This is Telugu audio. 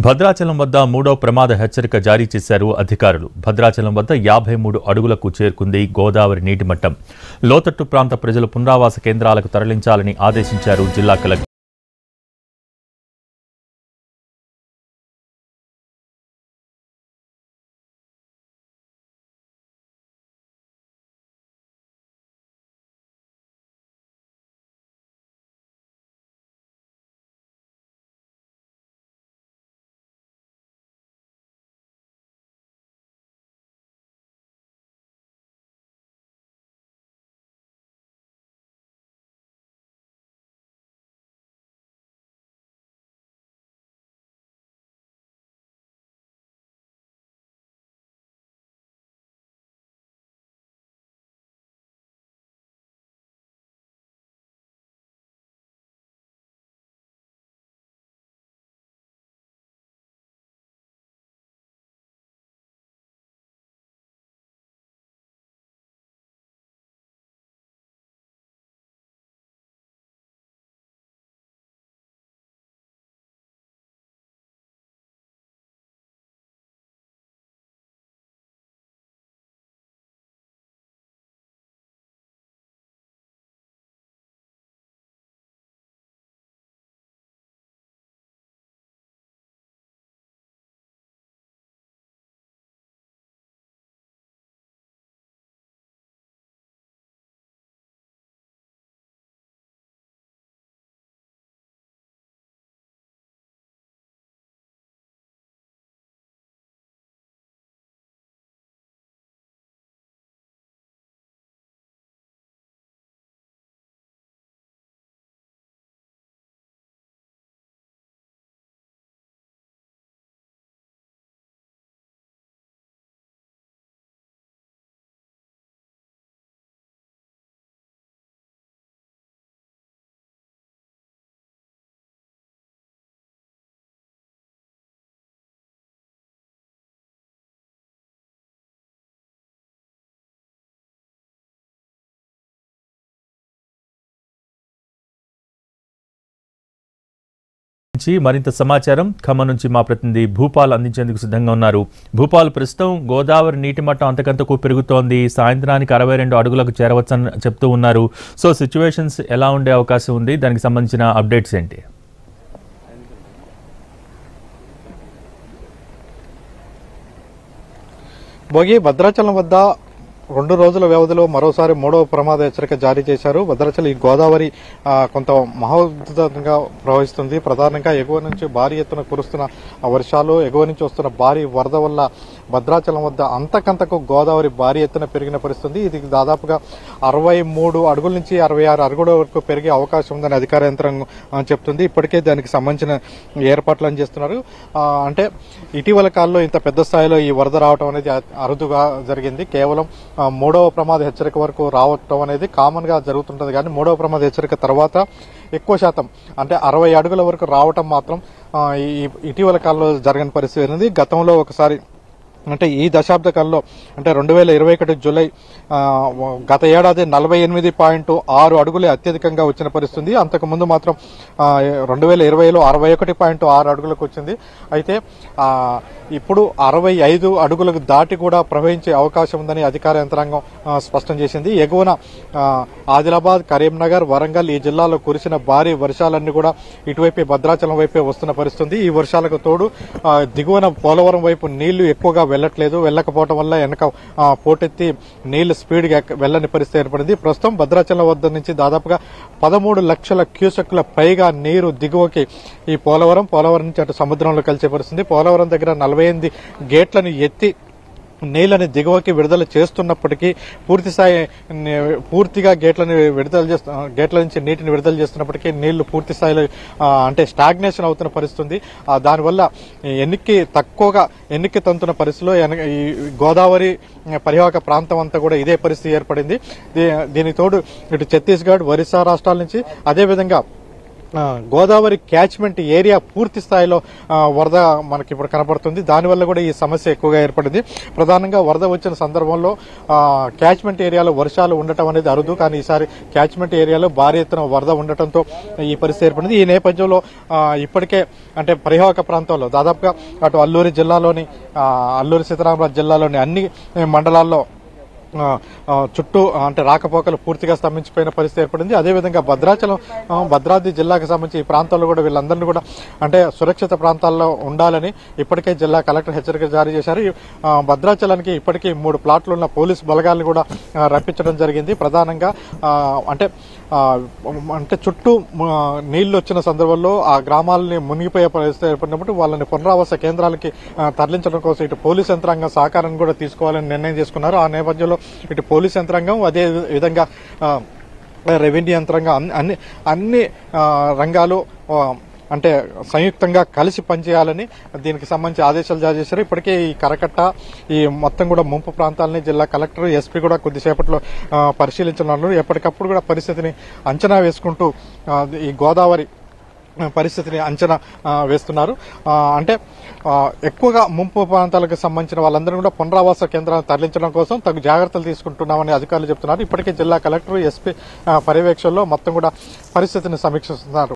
భద్రాచలం వద్ద మూడో ప్రమాద హెచ్చరిక జారీ చేశారు అధికారులు భద్రాచలం వద్ద యాభై మూడు అడుగులకు చేరుకుంది గోదావరి నీటి మట్టం లోతట్టు ప్రాంత ప్రజలు పునరావాస కేంద్రాలకు తరలించాలని ఆదేశించారు జిల్లా కలెక్టర్ నుంచి మరింత సమాచారం ఖమ్మం నుంచి మా ప్రతినిధి భూపాల్ అందించేందుకు సిద్ధంగా ఉన్నారు భూపాల్ ప్రస్తుతం గోదావరి నీటి మట్టం అంతకంతకు పెరుగుతోంది సాయంత్రానికి అరవై రెండు అడుగులకు చేరవచ్చని చెప్తూ ఉన్నారు సో సిచ్యువేషన్స్ ఎలా ఉండే అవకాశం ఉంది దానికి సంబంధించిన అప్డేట్స్ ఏంటి భోగి భద్రాచలం వద్ద రెండు రోజుల వ్యవధిలో మరోసారి మూడవ ప్రమాద హెచ్చరిక జారీ చేశారు భద్రాచలం ఈ గోదావరి ఆ, కొంత మహోద్ధతంగా ప్రవహిస్తుంది ప్రధానంగా ఎగువ నుంచి భారీ ఎత్తున కురుస్తున్న ఆ వర్షాలు ఎగువ నుంచి వస్తున్న భారీ వరద వల్ల భద్రాచలం వద్ద అంతకంతకు గోదావరి భారీ ఎత్తున పెరిగిన పరిస్థితుంది ఇది దాదాపుగా అరవై మూడు అడుగుల నుంచి అరవై ఆరు అడుగుల వరకు పెరిగే అవకాశం ఉందని అధికార యంత్రాంగం ఆ, చెప్తుంది ఇప్పటికే దానికి సంబంధించిన ఏర్పాట్లను చేస్తున్నారు ఆ, అంటే ఇటీవల కాలంలో ఇంత పెద్ద స్థాయిలో ఈ వరద రావడం అనేది అ- అరుదుగా జరిగింది కేవలం ఆ, మూడవ ప్రమాద హెచ్చరిక వరకు రావటం అనేది కామన్ గా జరుగుతుంటది కానీ మూడవ ప్రమాద హెచ్చరిక తర్వాత ఎక్కువ శాతం అంటే అరవై అడుగుల వరకు రావటం మాత్రం ఆ, ఈ ఇటీవల కాలంలో జరగని పరిస్థితి ఉంది గతంలో ఒకసారి అంటే ఈ దశాబ్ద కాలంలో అంటే రెండు వేల ఇరవై ఒకటి జూలై ఆ, గత ఏడాది నలభై ఎనిమిది పాయింట్ ఆరు అడుగులే అత్యధికంగా వచ్చిన పరిస్థితి అంతకు ముందు మాత్రం రెండు వేల ఇరవైలో అరవై ఒకటి పాయింట్ ఆరు అడుగులకు వచ్చింది అయితే ఆ, ఇప్పుడు అరవై ఐదు అడుగులకు దాటి కూడా ప్రవహించే అవకాశం ఉందని అధికార యంత్రాంగం ఆ, స్పష్టం చేసింది ఎగువన ఆ, ఆదిలాబాద్ కరీంనగర్ వరంగల్ ఈ జిల్లాలో కురిసిన భారీ వర్షాలన్నీ కూడా ఇటువైపు భద్రాచలం వైపే వస్తున్న పరిస్థితి ఈ వర్షాలకు తోడు ఆ, దిగువన పోలవరం వైపు నీళ్లు ఎక్కువగా వెళ్లట్లేదు వెళ్ళకపోవడం వల్ల వెనక ఆ, పోటెత్తి నీళ్లు స్పీడ్ గా వెళ్ళని పరిస్థితి ఏర్పడింది ప్రస్తుతం భద్రాచలం వద్ద నుంచి దాదాపుగా పదమూడు లక్షల క్యూసెక్ల పైగా నీరు దిగువకి ఈ పోలవరం పోలవరం నుంచి అటు సముద్రంలో కలిసే పరిస్థితి పోలవరం దగ్గర నలభై ఎనిమిది గేట్లను ఎత్తి నీళ్ళని దిగువకి విడుదల చేస్తున్నప్పటికీ పూర్తి స్థాయి ని- పూర్తిగా గేట్లను విడుదల చేస్తు గేట్ల నుంచి నీటిని విడుదల చేస్తున్నప్పటికీ నీళ్లు పూర్తి స్థాయిలో ఆ, అంటే స్టాగ్నేషన్ అవుతున్న పరిస్థితి ఉంది ఆ, దానివల్ల ఎన్నిక తక్కువగా ఎన్నిక తంతున్న పరిస్థితిలో ఎన- ఈ గోదావరి పరివాహక ప్రాంతం అంతా కూడా ఇదే పరిస్థితి ఏర్పడింది దీ- దీనికి తోడు ఇటు ఛత్తీస్గఢ్ ఒరిస్సా రాష్ట్రాల నుంచి అదేవిధంగా ఆ, గోదావరి క్యాచ్మెంట్ ఏరియా పూర్తి స్థాయిలో ఆ, వరద మనకి ఇప్పుడు కనపడుతుంది దానివల్ల కూడా ఈ సమస్య ఎక్కువగా ఏర్పడింది ప్రధానంగా వరద వచ్చిన సందర్భంలో ఆ, క్యాచ్మెంట్ ఏరియాలో వర్షాలు ఉండటం అనేది అరుదు కానీ ఈసారి క్యాచ్మెంట్ ఏరియాలో భారీ ఎత్తున వరద ఉండటంతో ఈ పరిస్థితి ఏర్పడింది ఈ నేపథ్యంలో ఆ, ఇప్పటికే అంటే పరివాహక ప్రాంతంలో దాదాపుగా అటు అల్లూరి జిల్లాలోని ఆ, అల్లూరి సీతారామరాజు జిల్లాలోని అన్ని మండలాల్లో ఆ, ఆ, చుట్టూ అంటే రాకపోకలు పూర్తిగా స్తంభించిపోయిన పరిస్థితి ఏర్పడింది అదేవిధంగా భద్రాచలం ఆ, భద్రాద్రి జిల్లాకు సంబంధించి ఈ ప్రాంతాల్లో కూడా వీళ్ళందరినీ కూడా అంటే సురక్షిత ప్రాంతాల్లో ఉండాలని ఇప్పటికే జిల్లా కలెక్టర్ హెచ్చరిక జారీ చేశారు ఈ, ఆ, భద్రాచలానికి ఇప్పటికీ మూడు ప్లాట్లు ఉన్న పోలీస్ బలగాలను కూడా ఆ, రప్పించడం జరిగింది ప్రధానంగా ఆ, అంటే ఆ, అంటే చుట్టూ ఆ, నీళ్లు వచ్చిన సందర్భంలో ఆ గ్రామాలని మునిగిపోయే పరిస్థితి ఏర్పడినప్పుడు వాళ్ళని పునరావాస కేంద్రాలకి ఆ, తరలించడం కోసం ఇటు పోలీస్ యంత్రాంగం సహకారం కూడా తీసుకోవాలని నిర్ణయం చేసుకున్నారు ఆ నేపథ్యంలో ఇటు పోలీస్ యంత్రాంగం అదే విధంగా ఆ, రెవెన్యూ యంత్రాంగం అన్ని అన్ని అన్ని ఆ, రంగాలు ఆ, అంటే సంయుక్తంగా కలిసి పనిచేయాలని దీనికి సంబంధించి ఆదేశాలు జారీ చేశారు ఇప్పటికే ఈ కరకట్ట ఈ మొత్తం కూడా ముంపు ప్రాంతాలని జిల్లా కలెక్టర్ ఎస్పీ కూడా కొద్దిసేపట్లో ఆ, పరిశీలించనున్నారు ఎప్పటికప్పుడు కూడా పరిస్థితిని అంచనా వేసుకుంటూ ఆ, ఈ గోదావరి పరిస్థితిని అంచనా ఆ, వేస్తున్నారు ఆ, అంటే ఆ, ఎక్కువగా ముంపు ప్రాంతాలకు సంబంధించిన వాళ్ళందరూ కూడా పునరావాస కేంద్రాలను తరలించడం కోసం తగు జాగ్రత్తలు తీసుకుంటున్నామని అధికారులు చెప్తున్నారు ఇప్పటికే జిల్లా కలెక్టర్ ఎస్పీ పర్యవేక్షణలో మొత్తం కూడా పరిస్థితిని సమీక్షిస్తున్నారు